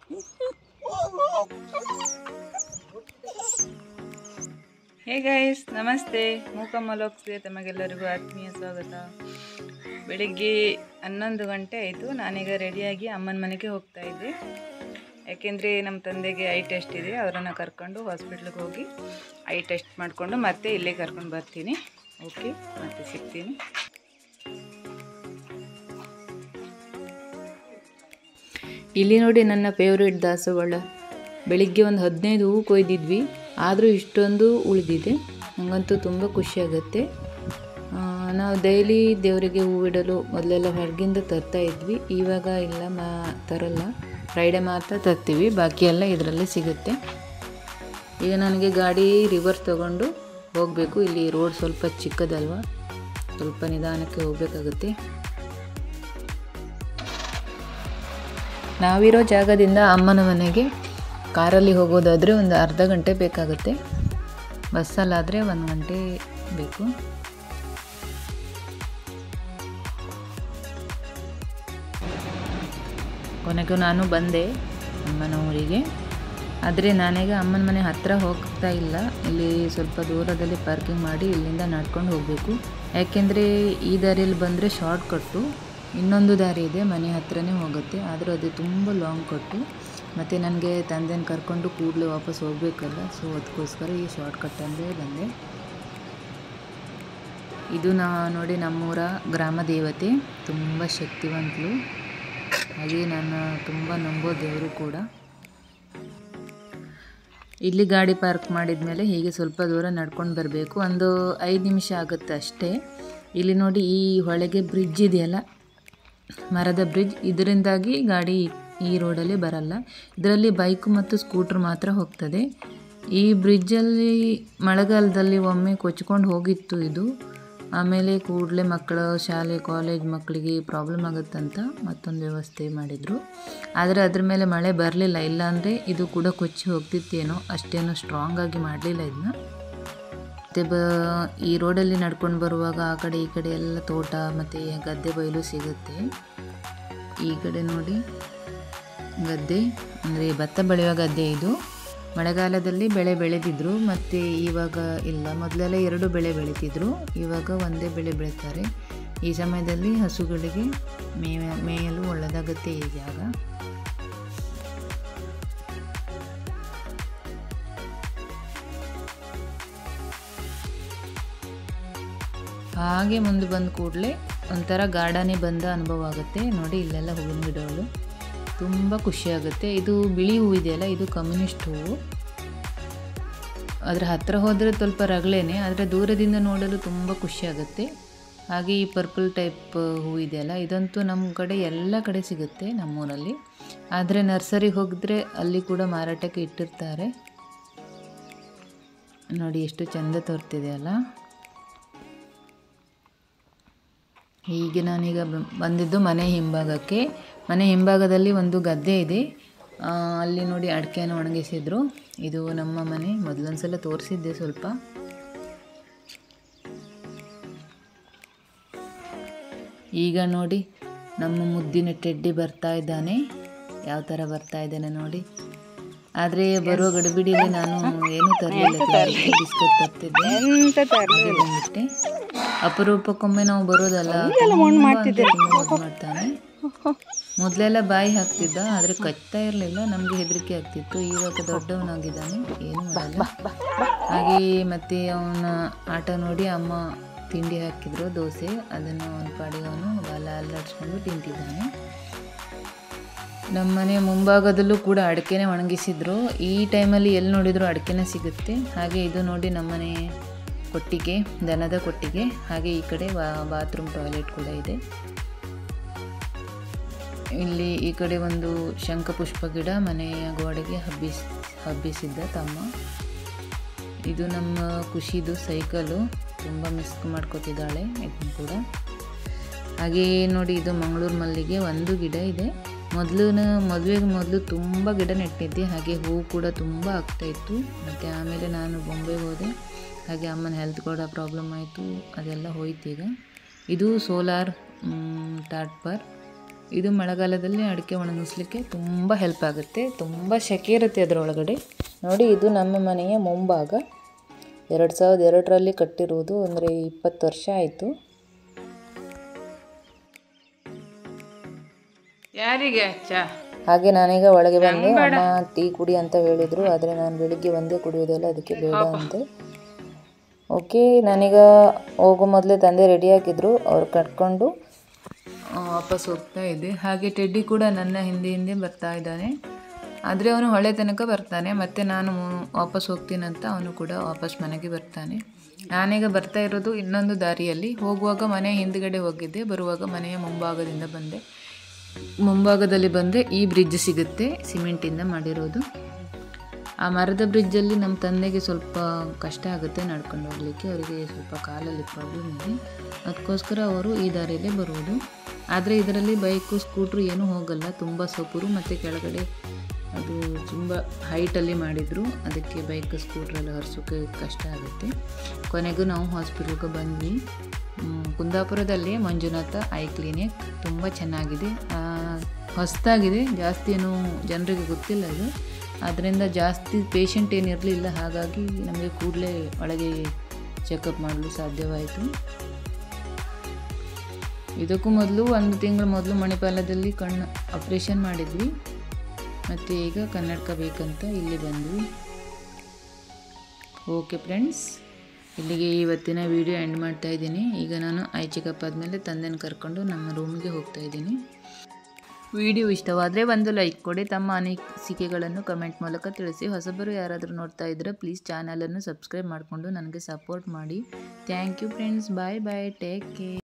hey guys ನಮಸ್ತೆ ಮೂಕಮ್ಮ ಲೋಕ್ಸ್ಗೆ ತಮಗೆಲ್ಲರಿಗೂ ಆತ್ಮೀಯ ಸ್ವಾಗತ ಬೆಳಿಗ್ಗೆ ಹನ್ನೊಂದು ಗಂಟೆ ಆಯಿತು ನಾನೀಗ ರೆಡಿಯಾಗಿ ಅಮ್ಮನ ಮನೆಗೆ ಹೋಗ್ತಾ ಇದ್ದೆ ಯಾಕೆಂದರೆ ನಮ್ಮ ತಂದೆಗೆ ಐ ಟೆಸ್ಟ್ ಇದೆ ಅವರನ್ನು ಕರ್ಕೊಂಡು ಹಾಸ್ಪಿಟ್ಲಿಗೆ ಹೋಗಿ ಐ ಟೆಸ್ಟ್ ಮಾಡಿಕೊಂಡು ಮತ್ತೆ ಇಲ್ಲೇ ಕರ್ಕೊಂಡು ಬರ್ತೀನಿ ಓಕೆ ಮತ್ತೆ ಸಿಗ್ತೀನಿ ಇಲ್ಲಿ ನೋಡಿ ನನ್ನ ಫೇವ್ರೇಟ್ ದಾಸವಾಳ ಬೆಳಿಗ್ಗೆ ಒಂದು ಹದಿನೈದು ಹೂವು ಕೊಯ್ದಿದ್ವಿ ಆದರೂ ಇಷ್ಟೊಂದು ಉಳಿದಿದೆ ನನಗಂತೂ ತುಂಬ ಖುಷಿಯಾಗತ್ತೆ ಆ, ನಾವು ಡೈಲಿ ದೇವರಿಗೆ ಹೂವಿಡಲು ಮೊದಲೆಲ್ಲ ಹೊರಗಿಂದ ತರ್ತಾ ಇದ್ವಿ ಇವಾಗ ಇಲ್ಲ ಮಾ ತರಲ್ಲ ಫ್ರೈಡೆ ಮಾತ್ರ ತರ್ತೀವಿ ಬಾಕಿ ಎಲ್ಲ ಇದರಲ್ಲೇ ಸಿಗುತ್ತೆ ಈಗ ನನಗೆ ಗಾಡಿ ರಿವರ್ಸ್ ತಗೊಂಡು ಹೋಗಬೇಕು ಇಲ್ಲಿ ರೋಡ್ ಸ್ವಲ್ಪ ಚಿಕ್ಕದಲ್ವಾ ಸ್ವಲ್ಪ ನಿಧಾನಕ್ಕೆ ಹೋಗಬೇಕಾಗುತ್ತೆ ನಾವಿರೋ ಜಾಗದಿಂದ ಅಮ್ಮನ ಮನೆಗೆ ಕಾರಲ್ಲಿ ಹೋಗೋದಾದರೆ ಒಂದು ಅರ್ಧ ಗಂಟೆ ಬೇಕಾಗುತ್ತೆ ಬಸ್ಸಲ್ಲಾದರೆ ಒಂದು ಗಂಟೆ ಬೇಕು ಕೊನೆಗೂ ನಾನು ಬಂದೆ ಅಮ್ಮನ ಊರಿಗೆ ಆದರೆ ನಾನೀಗ ಅಮ್ಮನ ಮನೆ ಹತ್ತಿರ ಹೋಗ್ತಾ ಇಲ್ಲ ಇಲ್ಲಿ ಸ್ವಲ್ಪ ದೂರದಲ್ಲಿ ಪಾರ್ಕಿಂಗ್ ಮಾಡಿ ಇಲ್ಲಿಂದ ನಡ್ಕೊಂಡು ಹೋಗಬೇಕು ಯಾಕೆಂದರೆ ಈ ದಾರಿಯಲ್ಲಿ ಬಂದರೆ ಶಾರ್ಟ್ ಕಟ್ಟು ಇನ್ನೊಂದು ದಾರಿ ಇದೆ ಮನೆ ಹತ್ರನೇ ಹೋಗುತ್ತೆ ಆದರೂ ಅದು ತುಂಬ ಲಾಂಗ್ ಕಟ್ಟು ಮತ್ತು ನನಗೆ ತಂದೆನ ಕರ್ಕೊಂಡು ಕೂಡಲೇ ವಾಪಸ್ ಹೋಗಬೇಕಲ್ಲ ಸೊ ಅದಕ್ಕೋಸ್ಕರ ಈ ಶಾರ್ಟ್ ಕಟ್ ಅಂದರೆ ಬಂದೆ ಇದು ನಾ ನೋಡಿ ನಮ್ಮೂರ ಗ್ರಾಮ ದೇವತೆ ತುಂಬ ಶಕ್ತಿವಂತಳು ಹಾಗೆ ನಾನು ತುಂಬ ನಂಬೋ ದೇವರು ಕೂಡ ಇಲ್ಲಿ ಗಾಡಿ ಪಾರ್ಕ್ ಮಾಡಿದ ಮೇಲೆ ಹೀಗೆ ಸ್ವಲ್ಪ ದೂರ ನಡ್ಕೊಂಡು ಬರಬೇಕು ಒಂದು ಐದು ನಿಮಿಷ ಆಗುತ್ತೆ ಅಷ್ಟೇ ಇಲ್ಲಿ ನೋಡಿ ಈ ಹೊಳೆಗೆ ಬ್ರಿಡ್ಜ್ ಇದೆಯಲ್ಲ ಮರದ ಬ್ರಿಡ್ಜ್ ಇದರಿಂದಾಗಿ ಗಾಡಿ ಈ ರೋಡಲ್ಲಿ ಬರಲ್ಲ ಇದರಲ್ಲಿ ಬೈಕ್ ಮತ್ತು ಸ್ಕೂಟ್ರ್ ಮಾತ್ರ ಹೋಗ್ತದೆ ಈ ಬ್ರಿಡ್ಜಲ್ಲಿ ಮಳೆಗಾಲದಲ್ಲಿ ಒಮ್ಮೆ ಕೊಚ್ಕೊಂಡು ಹೋಗಿತ್ತು ಇದು ಆಮೇಲೆ ಕೂಡಲೇ ಮಕ್ಕಳ ಶಾಲೆ ಕಾಲೇಜ್ ಮಕ್ಕಳಿಗೆ ಪ್ರಾಬ್ಲಮ್ ಆಗುತ್ತಂತ ಮತ್ತೊಂದು ವ್ಯವಸ್ಥೆ ಮಾಡಿದರು ಆದರೆ ಅದ್ರ ಮೇಲೆ ಮಳೆ ಬರಲಿಲ್ಲ ಇಲ್ಲಾಂದರೆ ಇದು ಕೂಡ ಕೊಚ್ಚಿ ಹೋಗ್ತಿತ್ತೇನೋ ಅಷ್ಟೇನೋ ಸ್ಟ್ರಾಂಗ್ ಆಗಿ ಮಾಡಲಿಲ್ಲ ಇದನ್ನ ಮತ್ತು ಬ ಈ ರೋಡಲ್ಲಿ ನಡ್ಕೊಂಡು ಬರುವಾಗ ಆ ಕಡೆ ಈ ಕಡೆ ಎಲ್ಲ ತೋಟ ಮತ್ತು ಗದ್ದೆ ಬಯಲು ಸಿಗುತ್ತೆ ಈ ಕಡೆ ನೋಡಿ ಗದ್ದೆ ಅಂದರೆ ಭತ್ತ ಬೆಳೆಯುವ ಗದ್ದೆ ಇದು ಮಳೆಗಾಲದಲ್ಲಿ ಬೆಳೆ ಬೆಳೆದಿದ್ರು ಮತ್ತು ಇವಾಗ ಇಲ್ಲ ಮೊದಲೆಲ್ಲ ಎರಡು ಬೆಳೆ ಬೆಳೀತಿದ್ರು ಇವಾಗ ಒಂದೇ ಬೆಳೆ ಬೆಳೀತಾರೆ ಈ ಸಮಯದಲ್ಲಿ ಹಸುಗಳಿಗೆ ಮೇಯ ಮೇಯಲು ಒಳ್ಳೆಯದಾಗುತ್ತೆ ಈ ಜಾಗ ಹಾಗೆ ಮುಂದೆ ಬಂದ ಕೂಡಲೇ ಒಂಥರ ಗಾರ್ಡನೇ ಬಂದ ಅನುಭವ ಆಗುತ್ತೆ ನೋಡಿ ಇಲ್ಲೆಲ್ಲ ಹೂವಿನ ಗಿಡಗಳು ತುಂಬ ಖುಷಿಯಾಗುತ್ತೆ ಇದು ಬಿಳಿ ಹೂ ಇದೆಯಲ್ಲ ಇದು ಕಮ್ಯುನಿಸ್ಟ್ ಹೂವು ಅದರ ಹತ್ತಿರ ಹೋದರೆ ಸ್ವಲ್ಪ ರಗಳೆನೆ ಆದರೆ ದೂರದಿಂದ ನೋಡಲು ತುಂಬ ಖುಷಿಯಾಗುತ್ತೆ ಹಾಗೆ ಈ ಪರ್ಪಲ್ ಟೈಪ್ ಹೂ ಇದೆಯಲ್ಲ ಇದಂತೂ ನಮ್ಮ ಕಡೆ ಎಲ್ಲ ಕಡೆ ಸಿಗುತ್ತೆ ನಮ್ಮೂರಲ್ಲಿ ಆದರೆ ನರ್ಸರಿಗೆ ಹೋಗಿದ್ರೆ ಅಲ್ಲಿ ಕೂಡ ಮಾರಾಟಕ್ಕೆ ಇಟ್ಟಿರ್ತಾರೆ ನೋಡಿ ಎಷ್ಟು ಚೆಂದ ತೋರ್ತಿದೆ ಅಲ್ಲ ಹೀಗೆ ನಾನೀಗ ಬ- ಬಂದಿದ್ದು ಮನೆ ಹಿಂಭಾಗಕ್ಕೆ ಮನೆ ಹಿಂಭಾಗದಲ್ಲಿ ಒಂದು ಗದ್ದೆ ಇದೆ ಆ, ಅಲ್ಲಿ ನೋಡಿ ಅಡಿಕೆಯನ್ನು ಒಣಗಿಸಿದ್ರು ಇದು ನಮ್ಮ ಮನೆ ಮೊದಲೊಂದು ಸಲ ತೋರಿಸಿದ್ದೆ ಸ್ವಲ್ಪ ಈಗ ನೋಡಿ ನಮ್ಮ ಮುದ್ದಿನ ಟೆಡ್ಡಿ ಬರ್ತಾ ಇದ್ದಾನೆ ಯಾವ ಥರ ಬರ್ತಾ ಇದ್ದಾನೆ ನೋಡಿ ಆದರೆ ಬರೋ ಗಡಿಬಿಡಿಯಲ್ಲಿ ನಾನು ಏನೂ ತರಲಿಲ್ಲ ಬಿಸ್ಕೆಟ್ ತರ್ತಿದ್ದೆ ಹಾಗೆ ಬಂದ್ಬಿಟ್ಟೆ ಅಪರೂಪಕ್ಕೊಮ್ಮೆ ನಾವು ಬರೋದಲ್ಲ ತುಂಬಾ ಅಂದ್ರೆ ತುಂಬಾ ಮುದ್ದು ಮಾಡ್ತಾನೆ ಮೊದಲೆಲ್ಲ ಬಾಯಿ ಹಾಕ್ತಿದ್ದ ಆದರೆ ಕಚ್ತಾ ಇರಲಿಲ್ಲ ನಮಗೆ ಹೆದರಿಕೆ ಆಗ್ತಿತ್ತು ಇವಾಗ ದೊಡ್ಡವನಾಗಿದ್ದಾನೆ ಏನು ಮಾಡಲ್ಲ ಹಾಗೆ ಮತ್ತೆ ಅವನ ಆಟ ನೋಡಿ ಅಮ್ಮ ತಿಂಡಿ ಹಾಕಿದ್ರು ದೋಸೆ ಅದನ್ನು ಅವನ ಪಾಡಿಗೆ ಅವನು ಬಾಲ ಅಲ್ಲಾಡಿಸ್ಕೊಂಡು ತಿಂತಿದ್ದಾನೆ ನಮ್ಮ ಮನೆ ಮುಂಭಾಗದಲ್ಲೂ ಕೂಡ ಅಡಿಕೆನೆ ಒಣಗಿಸಿದ್ರು ಈ ಟೈಮಲ್ಲಿ ಎಲ್ಲಿ ನೋಡಿದ್ರು ಅಡಿಕೆನೇ ಸಿಗುತ್ತೆ ಹಾಗೆ ಇದು ನೋಡಿ ನಮ್ಮನೆ ಕೊಟ್ಟಿಗೆ ದನದ ಕೊಟ್ಟಿಗೆ ಹಾಗೆ ಈ ಕಡೆ ಬಾತ್ರೂಮ್ ಟಾಯ್ಲೆಟ್ ಕೂಡ ಇದೆ ಇಲ್ಲಿ ಈ ಕಡೆ ಒಂದು ಶಂಖಪುಷ್ಪ ಗಿಡ ಮನೆಯ ಗೋಡೆಗೆ ಹಬ್ಬಿಸ್ ಹಬ್ಬಿಸಿದ್ದ ತಮ್ಮ ಇದು ನಮ್ಮ ಖುಷಿದು ಸೈಕಲು ತುಂಬ ಮಿಸ್ ಮಾಡ್ಕೋತಿದ್ದಾಳೆ ಇದನ್ನು ಕೂಡ ಹಾಗೆ ನೋಡಿ ಇದು ಮಂಗಳೂರು ಮಲ್ಲಿಗೆ ಒಂದು ಗಿಡ ಇದೆ ಮೊದಲು ಮದುವೆಗೆ ಮೊದಲು ತುಂಬ ಗಿಡ ನೆಟ್ಟಿದ್ದೆ ಹಾಗೆ ಹೂವು ಕೂಡ ತುಂಬ ಆಗ್ತಾಯಿತ್ತು ಮತ್ತು ಆಮೇಲೆ ನಾನು ಬೊಂಬೆಗೆ ಹೋದೆ ಹಾಗೆ ಅಮ್ಮನ ಹೆಲ್ತ್ ಕೂಡ ಪ್ರಾಬ್ಲಮ್ ಆಯಿತು ಅದೆಲ್ಲ ಹೋಯ್ತು ಈಗ ಇದು ಸೋಲಾರ್ ಟಾಟ್ಪರ್ ಇದು ಮಳೆಗಾಲದಲ್ಲಿ ಅಡಿಕೆ ಒಣಗಿಸ್ಲಿಕ್ಕೆ ತುಂಬ ಹೆಲ್ಪ್ ಆಗುತ್ತೆ ತುಂಬ ಸೆಕೆ ಇರುತ್ತೆ ಅದರೊಳಗಡೆ ನೋಡಿ ಇದು ನಮ್ಮ ಮನೆಯ ಮುಂಭಾಗ ಎರಡು ಸಾವಿರದ ಎರಡರಲ್ಲಿ ಕಟ್ಟಿರುವುದು ಅಂದರೆ ಇಪ್ಪತ್ತು ವರ್ಷ ಆಯಿತು ಯಾರಿಗೆ ಚಾ ಹಾಗೆ ನಾನೀಗ ಒಳಗೆ ಬಂದು ಅಮ್ಮ ಟೀ ಕುಡಿ ಅಂತ ಹೇಳಿದರು ಆದರೆ ನಾನು ಬೆಳಿಗ್ಗೆ ಒಂದೇ ಕುಡಿಯೋದಲ್ಲ ಅದಕ್ಕೆ ಬೇಡ ಅಂತೆ ಓಕೆ ನಾನೀಗ ಹೋಗೋ ಮೊದಲೇ ತಂದೆ ರೆಡಿ ಆಗಿದ್ರು ಅವ್ರು ಕಟ್ಕೊಂಡು ಆ, ವಾಪಸ್ ಹೋಗ್ತಾ ಇದ್ದೆ ಹಾಗೆ ಟೆಡ್ಡಿ ಕೂಡ ನನ್ನ ಹಿಂದೆ ಹಿಂದೆ ಬರ್ತಾ ಇದ್ದಾನೆ ಆದರೆ ಅವನು ಹೊಳೆ ತನಕ ಬರ್ತಾನೆ ಮತ್ತು ನಾನು ವಾಪಸ್ ಹೋಗ್ತೀನಂತ ಅವನು ಕೂಡ ವಾಪಸ್ ಮನೆಗೆ ಬರ್ತಾನೆ ನಾನೀಗ ಬರ್ತಾ ಇರೋದು ಇನ್ನೊಂದು ದಾರಿಯಲ್ಲಿ ಹೋಗುವಾಗ ಮನೆ ಹಿಂದ್ಗಡೆ ಹೋಗಿದ್ದೆ ಬರುವಾಗ ಮನೆಯ ಮುಂಭಾಗದಿಂದ ಬಂದೆ ಮುಂಭಾಗದಲ್ಲಿ ಬಂದರೆ ಈ ಬ್ರಿಡ್ಜ್ ಸಿಗುತ್ತೆ ಸಿಮೆಂಟಿಂದ ಮಾಡಿರೋದು ಆ ಮರದ ಬ್ರಿಡ್ಜಲ್ಲಿ ನಮ್ಮ ತಂದೆಗೆ ಸ್ವಲ್ಪ ಕಷ್ಟ ಆಗುತ್ತೆ ನಡ್ಕೊಂಡು ಹೋಗಲಿಕ್ಕೆ ಅವರಿಗೆ ಸ್ವಲ್ಪ ಕಾಲಲ್ಲಿ ಪ್ರಾಬ್ಲಮ್ ಇದೆ ಅದಕ್ಕೋಸ್ಕರ ಅವರು ಈ ದಾರಿಯಲ್ಲೇ ಬರುವುದು ಆದರೆ ಇದರಲ್ಲಿ ಬೈಕು ಸ್ಕೂಟ್ರು ಏನೂ ಹೋಗಲ್ಲ ತುಂಬ ಸೊಪುರು ಮತ್ತು ಕೆಳಗಡೆ ಅದು ತುಂಬ ಹೈಟಲ್ಲಿ ಮಾಡಿದರು ಅದಕ್ಕೆ ಬೈಕ್ ಸ್ಕೂಟ್ರೆಲ್ಲ ಹರಿಸೋಕ್ಕೆ ಕಷ್ಟ ಆಗುತ್ತೆ ಕೊನೆಗೂ ನಾವು ಹಾಸ್ಪಿಟ್ಲ್ಗೆ ಬಂದ್ವಿ ಮ್, ಕುಂದಾಪುರದಲ್ಲಿ ಮಂಜುನಾಥ ಐ ಕ್ಲಿನಿಕ್ ತುಂಬ ಚೆನ್ನಾಗಿದೆ ಹೊಸದಾಗಿದೆ ಜಾಸ್ತಿ ಏನು ಜನರಿಗೆ ಗೊತ್ತಿಲ್ಲ ಇದು ಅದರಿಂದ ಜಾಸ್ತಿ ಪೇಷಂಟ್ ಏನಿರಲಿಲ್ಲ ಹಾಗಾಗಿ ನಮಗೆ ಕೂಡಲೇ ಒಳಗೆ ಚೆಕಪ್ ಮಾಡಲು ಸಾಧ್ಯವಾಯಿತು ಇದಕ್ಕೂ ಮೊದಲು ಒಂದು ತಿಂಗಳ ಮೊದಲು ಮಣಿಪಾಲದಲ್ಲಿ ಕಣ್ಣು ಆಪ್ರೇಷನ್ ಮಾಡಿದ್ವಿ ಮತ್ತು ಈಗ ಕನ್ನಡಕ ಬೇಕಂತ ಇಲ್ಲಿ ಬಂದ್ವಿ ಓಕೆ ಫ್ರೆಂಡ್ಸ್ ಇಲ್ಲಿಗೆ ಇವತ್ತಿನ ವಿಡಿಯೋ ಎಂಡ್ ಮಾಡ್ತಾ ಇದ್ದೀನಿ ಈಗ ನಾನು ಐ ಚೆಕಪ್ ಆದಮೇಲೆ ತಂದೆನ ಕರ್ಕೊಂಡು ನಮ್ಮ ರೂಮ್ಗೆ ಹೋಗ್ತಾ ಇದ್ದೀನಿ ವಿಡಿಯೋ ಇಷ್ಟವಾದರೆ ಒಂದು ಲೈಕ್ ಕೊಡಿ ತಮ್ಮ ಅನಿಸಿಕೆಗಳನ್ನು ಕಮೆಂಟ್ ಮೂಲಕ ತಿಳಿಸಿ ಹೊಸಬರು ಯಾರಾದರೂ ನೋಡ್ತಾ ಇದ್ದರೆ ಪ್ಲೀಸ್ ಚಾನಲನ್ನು ಸಬ್ಸ್ಕ್ರೈಬ್ ಮಾಡಿಕೊಂಡು ನನಗೆ ಸಪೋರ್ಟ್ ಮಾಡಿ thank you friends bye bye take care